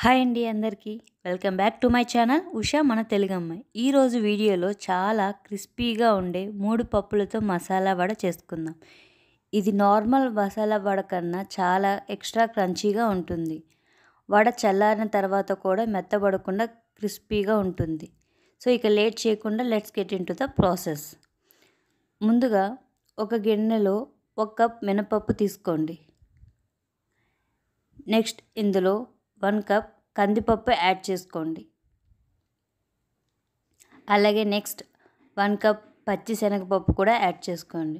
hi అండి అందరికీ welcome back to my channel Usha మన తెలుగు అమ్మాయి ఈరోజు వీడియోలో చాలా క్రిస్పీగా ఉండే మూడు పప్పులతో మసాలా వడ చేసుకుందాం ఇది నార్మల్ మసాలా వడ కన్నా చాలా ఎక్స్ట్రా క్రంచీగా ఉంటుంది వడ చల్లారిన తర్వాత కూడా మెత్తబడకుండా క్రిస్పీగా ఉంటుంది సో ఇక లేట్ చేయకుండా let's get into the process ముందుగా ఒక గిన్నెలో ఒక కప్ మినపప్పు తీసుకోండి నెక్స్ట్ ఇందులో వన్ కప్ కందిపప్పు యాడ్ చేసుకోండి అలాగే నెక్స్ట్ వన్ కప్ పచ్చి శనగపప్పు కూడా యాడ్ చేసుకోండి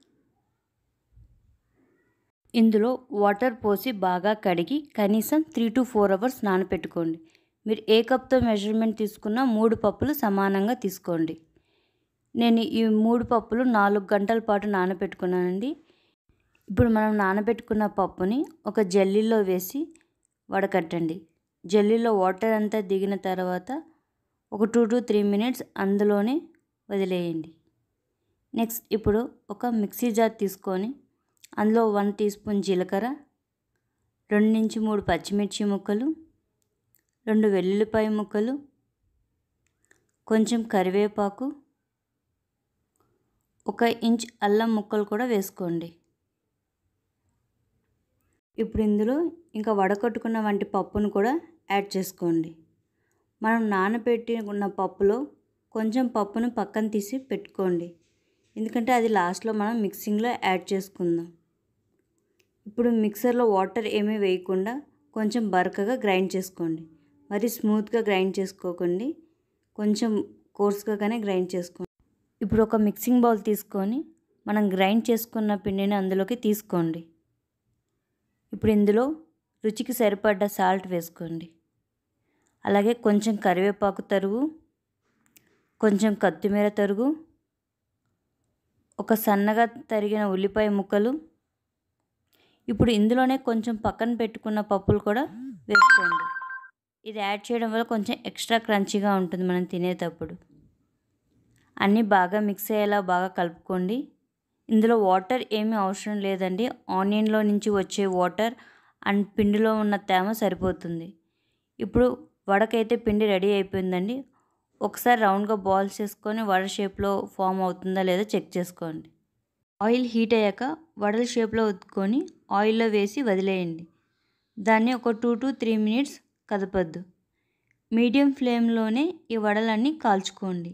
ఇందులో వాటర్ పోసి బాగా కడిగి కనీసం త్రీ టు ఫోర్ అవర్స్ నానపెట్టుకోండి మీరు ఏ కప్తో మెజర్మెంట్ తీసుకున్నా మూడు పప్పులు సమానంగా తీసుకోండి నేను ఈ మూడు పప్పులు నాలుగు గంటల పాటు నానబెట్టుకున్నానండి ఇప్పుడు మనం నానబెట్టుకున్న పప్పుని ఒక జల్లీలో వేసి వడకట్టండి జల్లీలో వాటర్ అంతా దిగిన తర్వాత ఒక టూ టు త్రీ మినిట్స్ అందులోనే వదిలేయండి నెక్స్ట్ ఇప్పుడు ఒక మిక్సీ జార్ తీసుకొని అందులో వన్ టీ స్పూన్ జీలకర్ర రెండు నుంచి మూడు పచ్చిమిర్చి ముక్కలు రెండు వెల్లుల్లిపాయ ముక్కలు కొంచెం కరివేపాకు ఒక ఇంచ్ అల్లం ముక్కలు కూడా వేసుకోండి ఇప్పుడు ఇందులో ఇంకా వడకట్టుకున్న వంటి పప్పును కూడా యాడ్ చేసుకోండి మనం నానబెట్టి ఉన్న పప్పులో కొంచెం పప్పును పక్కన తీసి పెట్టుకోండి ఎందుకంటే అది లాస్ట్లో మనం మిక్సింగ్లో యాడ్ చేసుకుందాం ఇప్పుడు మిక్సర్లో వాటర్ ఏమీ వేయకుండా కొంచెం బరకగా గ్రైండ్ చేసుకోండి మరి స్మూత్గా గ్రైండ్ చేసుకోకండి కొంచెం కోర్స్గా కానీ గ్రైండ్ చేసుకోండి ఇప్పుడు ఒక మిక్సింగ్ బౌల్ తీసుకొని మనం గ్రైండ్ చేసుకున్న పిండిని అందులోకి తీసుకోండి ఇప్పుడు ఇందులో రుచికి సరిపడ్డ సాల్ట్ వేసుకోండి అలాగే కొంచెం కరివేపాకు తరుగు కొంచెం కొత్తిమీర తరుగు ఒక సన్నగా తరిగిన ఉల్లిపాయ ముక్కలు ఇప్పుడు ఇందులోనే కొంచెం పక్కన పెట్టుకున్న పప్పులు కూడా వేసుకోండి ఇది యాడ్ చేయడం వల్ల కొంచెం ఎక్స్ట్రా క్రంచీగా ఉంటుంది మనం తినేటప్పుడు అన్నీ బాగా మిక్స్ అయ్యేలా బాగా కలుపుకోండి ఇందులో వాటర్ ఏమీ అవసరం లేదండి ఆనియన్లో నుంచి వచ్చే వాటర్ అండ్ పిండిలో ఉన్న తేమ సరిపోతుంది ఇప్పుడు వడకైతే పిండి రెడీ అయిపోయిందండి ఒకసారి రౌండ్గా బాల్స్ చేసుకొని వడ షేప్లో ఫామ్ అవుతుందా లేదో చెక్ చేసుకోండి ఆయిల్ హీట్ అయ్యాక వడల షేప్లో ఉత్తుకొని ఆయిల్లో వేసి వదిలేయండి దాన్ని ఒక టూ టు త్రీ మినిట్స్ కదపద్దు మీడియం ఫ్లేమ్లోనే ఈ వడలన్నీ కాల్చుకోండి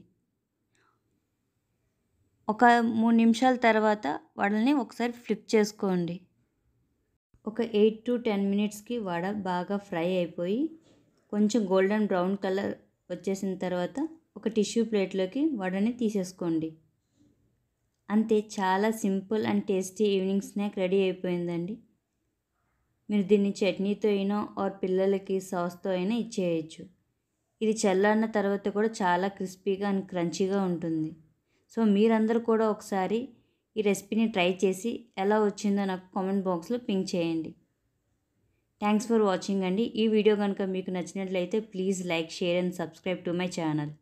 ఒక మూడు నిమిషాల తర్వాత వడల్ని ఒకసారి ఫ్లిప్ చేసుకోండి ఒక ఎయిట్ టు టెన్ మినిట్స్కి వడ బాగా ఫ్రై అయిపోయి కొంచెం గోల్డెన్ బ్రౌన్ కలర్ వచ్చేసిన తర్వాత ఒక టిష్యూ ప్లేట్లోకి వడని తీసేసుకోండి అంతే చాలా simple and tasty evening snack ready అయిపోయిందండి మీరు దీన్ని చట్నీతో అయినా ఆర్ పిల్లలకి సాస్తో అయినా ఇచ్చేయచ్చు ఇది చల్లారిన తర్వాత కూడా చాలా క్రిస్పీగా అండ్ క్రంచీగా ఉంటుంది సో మీరందరూ కూడా ఒకసారి ఈ రెసిపీని ట్రై చేసి ఎలా వచ్చిందో నాకు కామెంట్ బాక్స్లో పింక్ చేయండి థ్యాంక్స్ ఫర్ వాచింగ్ అండి ఈ వీడియో కనుక మీకు నచ్చినట్లయితే please like share and subscribe to my channel